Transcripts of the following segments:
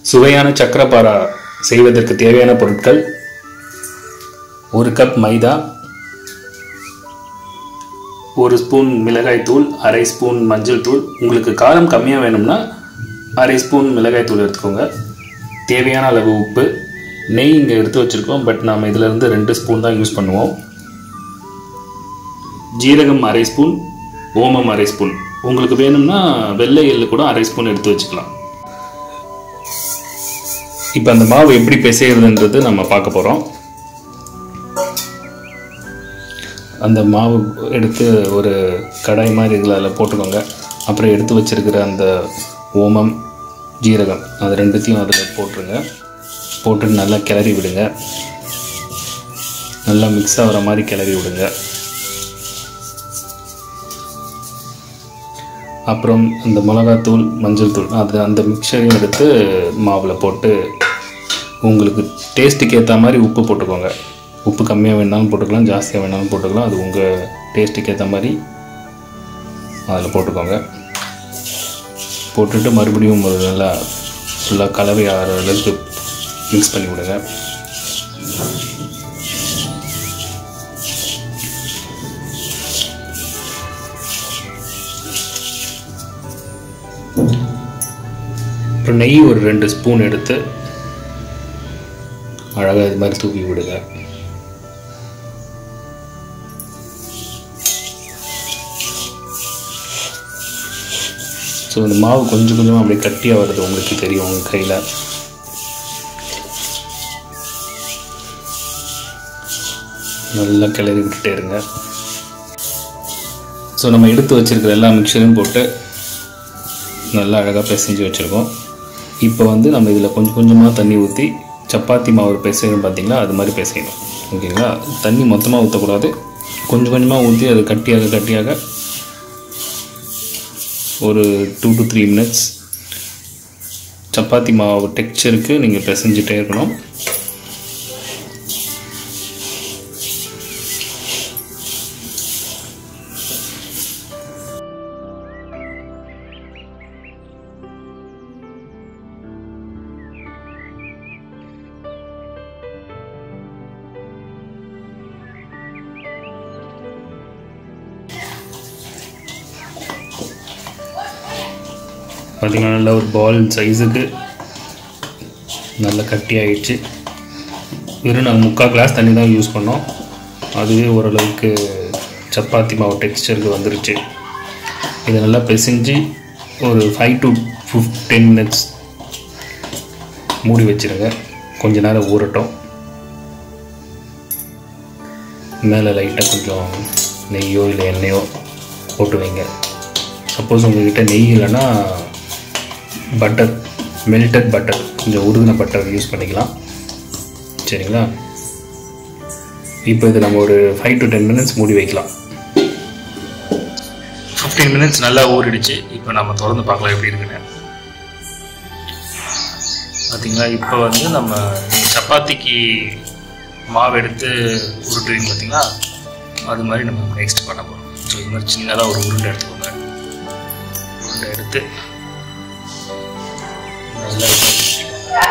சுவையான சக்கரப்பாரா செய்வதற்கு தேவையான பொருட்கள் ஒரு கப் மைதா ஒரு ஸ்பூன் மிளகாய் தூள் அரை ஸ்பூன் மஞ்சள் தூள் உங்களுக்கு காரம் கம்மியாக வேணும்னா அரை ஸ்பூன் மிளகாய் தூள் எடுத்துக்கோங்க தேவையான அளவு உப்பு நெய் இங்கே எடுத்து வச்சுருக்கோம் பட் நாம் இதில் இருந்து ரெண்டு ஸ்பூன் தான் யூஸ் பண்ணுவோம் ஜீரகம் அரை ஸ்பூன் ஓமம் அரை ஸ்பூன் உங்களுக்கு வேணும்னா வெள்ளை எள்ளு கூட அரை ஸ்பூன் எடுத்து வச்சுக்கலாம் இப்போ அந்த மாவு எப்படி பிசைகிறதுன்றது நம்ம பார்க்க போகிறோம் அந்த மாவு எடுத்து ஒரு கடாய் மாதிரி இதில் அதில் போட்டுக்கோங்க அப்புறம் எடுத்து வச்சிருக்கிற அந்த ஓமம் ஜீரகம் அது ரெண்டுத்தையும் அதில் போட்டுருங்க போட்டு நல்லா கிளறி விடுங்க நல்லா மிக்ஸ் ஆகிற மாதிரி கிளறி விடுங்க அப்புறம் இந்த மிளகாத்தூள் மஞ்சள் தூள் அது அந்த மிக்சரையும் எடுத்து மாவில் போட்டு உங்களுக்கு டேஸ்ட்டுக்கு ஏற்ற மாதிரி உப்பு போட்டுக்கோங்க உப்பு கம்மியாக வேணாலும் போட்டுக்கலாம் ஜாஸ்தியாக வேணாலும் போட்டுக்கலாம் அது உங்கள் டேஸ்ட்டுக்கு ஏற்ற மாதிரி அதில் போட்டுக்கோங்க போட்டுட்டு மறுபடியும் ஒரு நல்லா ஃபுல்லாக கலவை ஆகிற அளவுக்கு மிக்ஸ் பண்ணி விடுங்க அப்புறம் நெய் ஒரு ரெண்டு ஸ்பூன் எடுத்து அழகாக இது மாதிரி தூக்கி விடுங்க ஸோ இந்த மாவு கொஞ்சம் கொஞ்சமாக அப்படியே கட்டியாக வருது உங்களுக்கு தெரியும் உங்கள் கையில் நல்லா கிளறி விட்டுட்டே இருங்க ஸோ நம்ம எடுத்து வச்சிருக்கிற எல்லா மிக்சரையும் போட்டு நல்லா அழகாக பிசைஞ்சு வச்சுருக்கோம் இப்போ வந்து நம்ம இதில் கொஞ்சம் கொஞ்சமாக தண்ணி ஊற்றி சப்பாத்தி மாவு பிசையணும் பார்த்தீங்களா அது மாதிரி பிசையணும் ஓகேங்களா தண்ணி மொத்தமாக ஊற்றக்கூடாது கொஞ்சம் கொஞ்சமாக ஊற்றி அது கட்டியாக கட்டியாக ஒரு டூ டு த்ரீ மினிட்ஸ் சப்பாத்தி மாவு டெக்ஸ்சருக்கு நீங்கள் பிசைஞ்சிட்டே இருக்கணும் பார்த்திங்கன்னா நல்ல ஒரு பால் சைஸுக்கு நல்ல கட்டி ஆயிடுச்சு வெறும் நாங்கள் முக்கால் கிளாஸ் தண்ணி தான் யூஸ் பண்ணோம் அதுவே ஓரளவுக்கு சப்பாத்தி மாவு டெக்ஸ்டருக்கு வந்துருச்சு இதை நல்லா பிசைஞ்சு ஒரு five to fifteen minutes மூடி வச்சுருங்க கொஞ்ச நேரம் ஊறட்டும் மேலே லைட்டாக கொஞ்சம் நெய்யோ இல்லை எண்ணெயோ போட்டு வைங்க சப்போஸ் உங்கள்கிட்ட நெய் இல்லைன்னா பட்டர் மெல்டட் பட்டர் கொஞ்சம் உருகின பட்டர் யூஸ் பண்ணிக்கலாம் சரிங்களா இப்போ இது நம்ம ஒரு ஃபைவ் டு டென் மினிட்ஸ் மூடி வைக்கலாம் ஃபிஃப்டீன் மினிட்ஸ் நல்லா ஊறிடுச்சு இப்போ நம்ம திறந்து பார்க்கலாம் எப்படி இருக்குன்னு பார்த்தீங்களா இப்போ வந்து நம்ம நீங்கள் சப்பாத்திக்கு மாவு எடுத்து உருட்டுவீங்க பார்த்தீங்களா அது மாதிரி நம்ம நெக்ஸ்ட் பண்ண போகிறோம் ஸோ இது மாதிரி சின்னதாக ஒரு உருண்டை எடுத்துக்கோங்க உருண்டை எடுத்து நல்லா இது மாதிரி சுத்திக்கோங்க.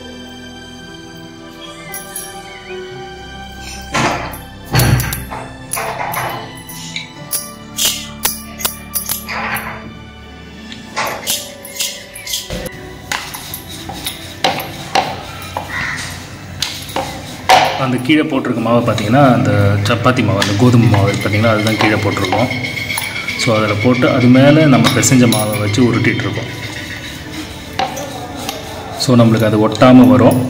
அந்த கீழே போட்டிருக்க மாவை பார்த்தீங்கன்னா அந்த சப்பாத்தி மாவு அந்த கோதுமை மாவு இருக்கு பார்த்தீங்களா அதுதான் கீழே போட்டிருக்கோம் ஸோ அதில் போட்டு அது மேலே நம்ம பிசைஞ்ச மாவை வச்சு உருட்டிட்டு இருக்கோம் ஸோ நம்மளுக்கு அது ஒட்டாமல் வரும்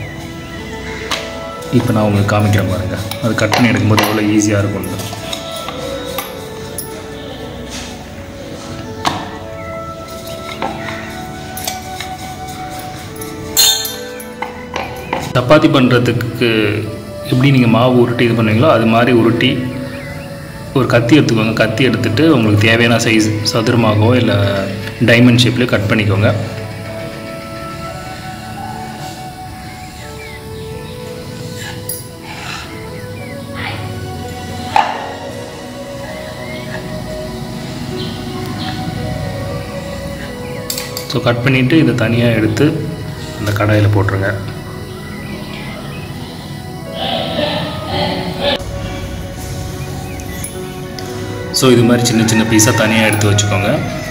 இப்போ நான் உங்களுக்கு காமிக்கிறேன் பாருங்கள் அது கட் பண்ணி எடுக்கும்போது எவ்வளோ ஈஸியாக இருக்கும்னு சப்பாத்தி பண்ணுறதுக்கு எப்படி நீங்கள் மாவு உருட்டி இது பண்ணுவீங்களோ அது மாதிரி உருட்டி ஒரு கத்தி எடுத்துக்கோங்க கத்தி எடுத்துட்டு உங்களுக்கு தேவையான சைஸ் சதுரமாகவோ இல்லை டைமண்ட் ஷேப்லேயோ கட் பண்ணிக்கோங்க ஸோ கட் பண்ணிவிட்டு இதை தனியாக எடுத்து அந்த கடாயில் போட்டுருங்க ஸோ இது மாதிரி சின்ன சின்ன பீஸாக தனியாக எடுத்து வச்சுக்கோங்க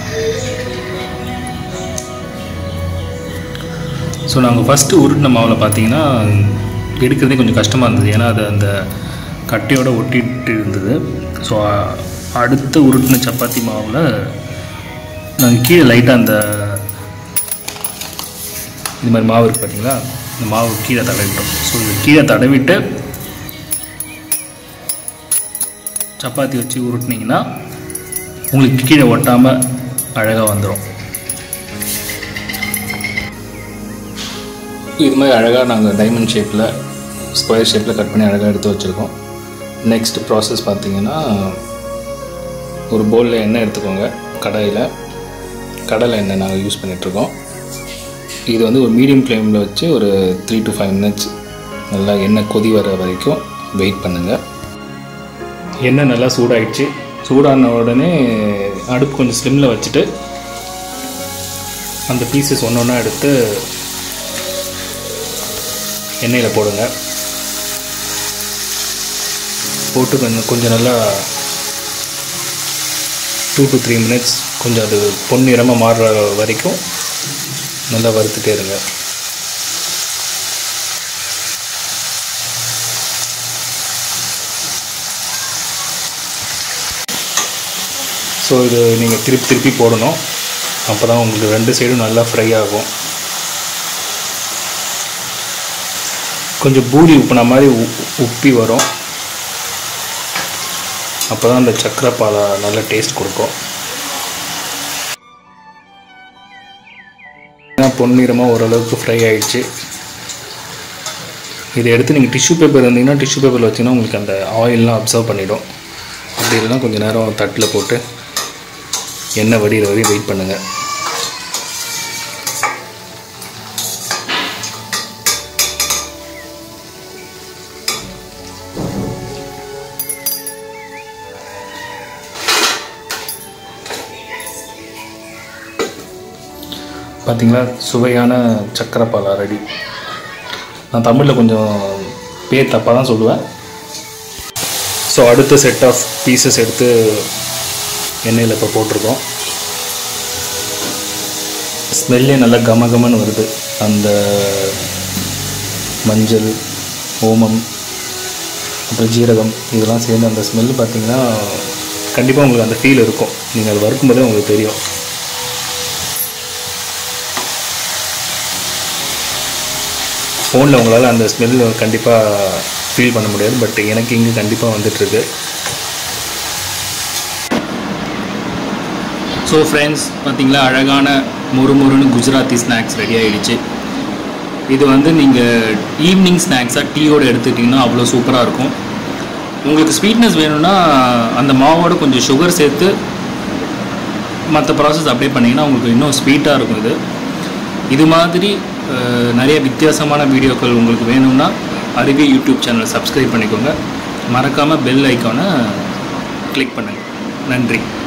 ஸோ நாங்கள் ஃபஸ்ட்டு உருட்டின மாவில் பார்த்தீங்கன்னா எடுக்கிறதே கொஞ்சம் கஷ்டமாக இருந்தது ஏன்னா அது அந்த கட்டையோட ஒட்டிட்டு இருந்தது ஸோ அடுத்த உருட்டின சப்பாத்தி மாவில் நாங்கள் கீழே லைட்டாக அந்த இது மாதிரி மாவு இருக்குது பார்த்தீங்களா இந்த மாவு கீழே தடவிட்டோம் ஸோ இது கீழே தடவிட்டு சப்பாத்தி வச்சு உருட்டினீங்கன்னா உங்களுக்கு கீழே ஒட்டாமல் அழகாக வந்துடும் இது மாதிரி அழகாக நாங்கள் டைமண்ட் ஷேப்பில் ஸ்கொயர் ஷேப்பில் கட் பண்ணி அழகாக எடுத்து வச்சுருக்கோம் நெக்ஸ்ட் ப்ராசஸ் பார்த்தீங்கன்னா ஒரு பவுலில் எண்ணெய் எடுத்துக்கோங்க கடாயில் கடலை எண்ணெய் நாங்கள் யூஸ் பண்ணிகிட்ருக்கோம் இது வந்து ஒரு மீடியம் ஃப்ளேமில் வச்சு ஒரு த்ரீ டு ஃபைவ் மினிட்ஸ் நல்லா எண்ணெய் கொதி வர வரைக்கும் வெயிட் பண்ணுங்கள் எண்ணெய் நல்லா சூடாயிடுச்சு சூடான உடனே அடுப்பு கொஞ்சம் ஸ்லிம்மில் வச்சுட்டு அந்த பீசஸ் ஒன்று ஒன்றா எடுத்து எண்ணெயில் போடுங்க போட்டு கொஞ்சம் கொஞ்சம் நல்லா டூ டு த்ரீ மினிட்ஸ் கொஞ்சம் அது பொன்னிறமாக மாறுற வரைக்கும் நல்லா வறுத்துட்டே இருங்க ஸோ இது நீங்கள் திருப்பி திருப்பி போடணும் அப்போ தான் உங்களுக்கு ரெண்டு சைடும் நல்லா ஃப்ரை ஆகும் கொஞ்சம் பூரி உப்புன மாதிரி உ- உப்பி வரும் அப்போ தான் அந்த சக்கரை பாலை நல்ல டேஸ்ட் கொடுக்கும் பொன்னிறமாக ஓரளவுக்கு ஃப்ரை ஆயிடுச்சு இதை எடுத்து நீங்கள் டிஷ்யூ பேப்பர் இருந்தீங்கன்னா டிஷ்யூ பேப்பரில் வச்சிங்கன்னா உங்களுக்கு அந்த ஆயிலெலாம் அப்சர்வ் பண்ணிடும் அப்படி இல்லைன்னா கொஞ்சம் நேரம் தட்டில் போட்டு எண்ணெய் வடிகிற வரையும் வெயிட் பண்ணுங்கள் பார்த்தீங்களா சுவையான சக்கரை பாலா ரெடி நான் தமிழில் கொஞ்சம் பேர் தப்பாக தான் சொல்லுவேன் ஸோ அடுத்த செட் ஆஃப் பீசஸ் எடுத்து எண்ணெயில் இப்போ போட்டிருக்கோம் ஸ்மெல்லே நல்லா கம கமன்னு வருது அந்த மஞ்சள் ஓமம் அப்புறம் ஜீரகம் இதெல்லாம் சேர்ந்து அந்த ஸ்மெல் பார்த்தீங்கன்னா கண்டிப்பாக உங்களுக்கு அந்த ஃபீல் இருக்கும் நீங்கள் அது வறுக்கும்போதே உங்களுக்கு தெரியும் ஃபோனில் உங்களால் அந்த ஸ்மெல் கண்டிப்பாக ஃபீல் பண்ண முடியாது பட் எனக்கு இங்கே கண்டிப்பாக வந்துட்டுருக்கு ஸோ ஃப்ரெண்ட்ஸ் பார்த்தீங்களா அழகான முறுமுறுன்னு குஜராத்தி ஸ்நாக்ஸ் ரெடி ஆகிடுச்சு இது வந்து நீங்கள் ஈவினிங் ஸ்நாக்ஸாக டீயோடு எடுத்துக்கிட்டிங்கன்னா அவ்வளோ சூப்பராக இருக்கும் உங்களுக்கு ஸ்வீட்னஸ் வேணும்னா அந்த மாவோட கொஞ்சம் சுகர் சேர்த்து மற்ற ப்ராசஸ் அப்படியே பண்ணிங்கன்னா உங்களுக்கு இன்னும் ஸ்வீட்டாக இருக்கும் இது இது மாதிரி அஹ், நிறைய வித்தியாசமான வீடியோக்கள் உங்களுக்கு வேணும்னா அருவி யூடியூப் சேனலை சப்ஸ்கிரைப் பண்ணிக்கோங்க மறக்காமல் பெல் ஐக்கானை கிளிக் பண்ணுங்கள் நன்றி